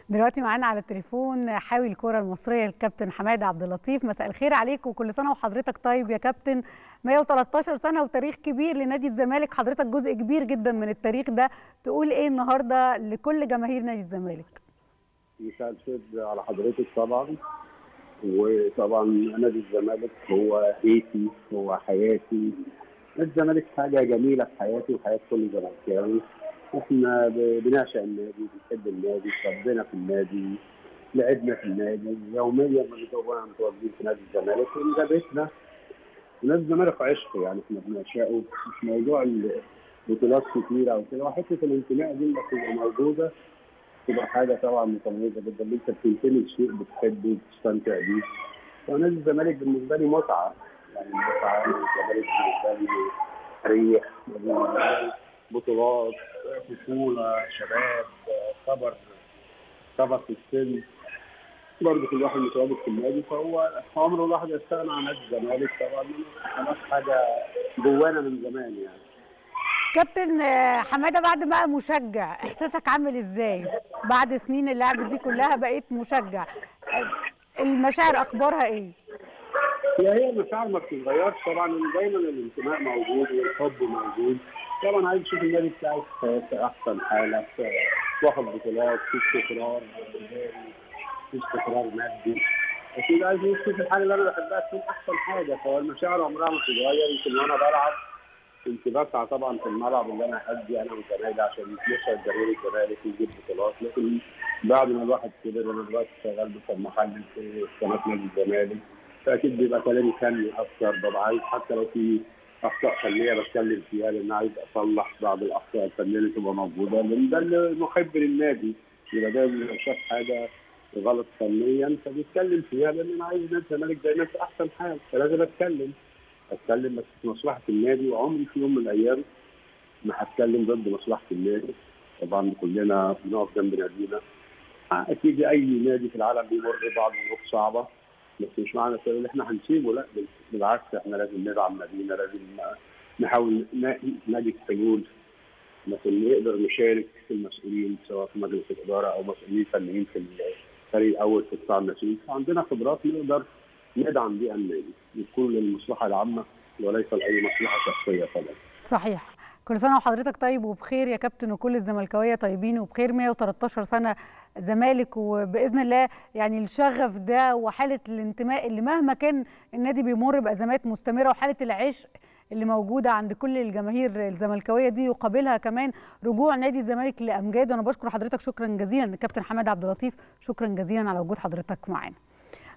دلوقتي معانا على التليفون حاوي الكرة المصرية الكابتن حمادة عبد اللطيف مساء الخير عليك وكل سنة وحضرتك طيب يا كابتن 113 سنة وتاريخ كبير لنادي الزمالك حضرتك جزء كبير جدا من التاريخ ده تقول ايه النهاردة لكل جماهير نادي الزمالك مساء الخير على حضرتك طبعا وطبعا نادي الزمالك هو بيتي هو حياتي نادي الزمالك حاجة جميلة في حياتي وحياة كل زملكاوي احنا بنعشق النادي بنحب النادي ربنا في النادي لعبنا في النادي يوميا بنبقى متواجدين في نادي الزمالك وده بيتنا نادي الزمالك عشق يعني احنا بنعشقه مش موضوع البطولات كتيره او كده وحته الانتماء دي اللي بتبقى موجوده تبقى حاجه طبعا متميزه جدا اللي انت بتنتمي لشيء بتحبه وبتستمتع بيه ونادي الزمالك بالنسبه لي متعه يعني متعه الزمالك بالنسبه لي تاريخ بطولات طفوله شباب كبر كبر في السن برضه كل واحد متواجد في النادي فهو عمره الواحد يستغنى عن نادي الزمالك طبعا خلاص حاجه جوانا من زمان يعني كابتن حماده بعد بقى مشجع احساسك عامل ازاي بعد سنين اللعب دي كلها بقيت مشجع المشاعر اخبارها ايه هي هي المشاعر ما بتتغيرش طبعا دايما الانتماء موجود والحب موجود طبعا عايز اشوف النادي بتاعي في احسن حاله واخد بطولات في استقرار في استقرار مادي اكيد عايز اشوف الحاجه اللي انا بحبها تكون احسن حاجه فالمشاعر عمرها ما بتتغير يمكن وانا بلعب كنت بسعى طبعا في الملعب اللي انا ادي انا وزمايلي عشان نسعد جماهير الزمالك ويجيب بطولات لكن بعد ما الواحد كبر انا دلوقتي شغال في محل في قناه نادي الزمالك فاكيد بيبقى كلامي فني اكتر ببقى عايز حتى لو في اخطاء فنيه بتكلم فيها لان عايز اصلح بعض الاخطاء الفنيه اللي تبقى موجوده لان ده المحب للنادي يبقى ده لو شاف حاجه غلط فنيا فبيتكلم فيها لان انا عايز نادي الزمالك دايما في احسن حال فلازم اتكلم اتكلم بس في مصلحه النادي وعمري في يوم من الايام ما هتكلم ضد مصلحه النادي طبعا كلنا بنقف جنب نادينا اكيد اي نادي في العالم بيمر بعض ظروف صعبه بس مش معنى كده ان احنا هنسيبه لا بالعكس احنا لازم ندعم نادينا لازم نحاول نجد حلول لكن نقدر نشارك في المسؤولين سواء في مجلس الاداره او مسؤولين فنيين في الفريق الاول في قطاع الناشئين فعندنا خبرات نقدر ندعم بيها النادي يكون للمصلحه العامه وليس لاي مصلحه شخصيه طبعا. صحيح. كل سنه وحضرتك طيب وبخير يا كابتن وكل الزملكاويه طيبين وبخير 113 سنه زمالك وباذن الله يعني الشغف ده وحاله الانتماء اللي مهما كان النادي بيمر بازمات مستمره وحاله العشق اللي موجوده عند كل الجماهير الزملكاويه دي يقابلها كمان رجوع نادي الزمالك لامجاده انا بشكر حضرتك شكرا جزيلا الكابتن حماد عبد اللطيف شكرا جزيلا على وجود حضرتك معانا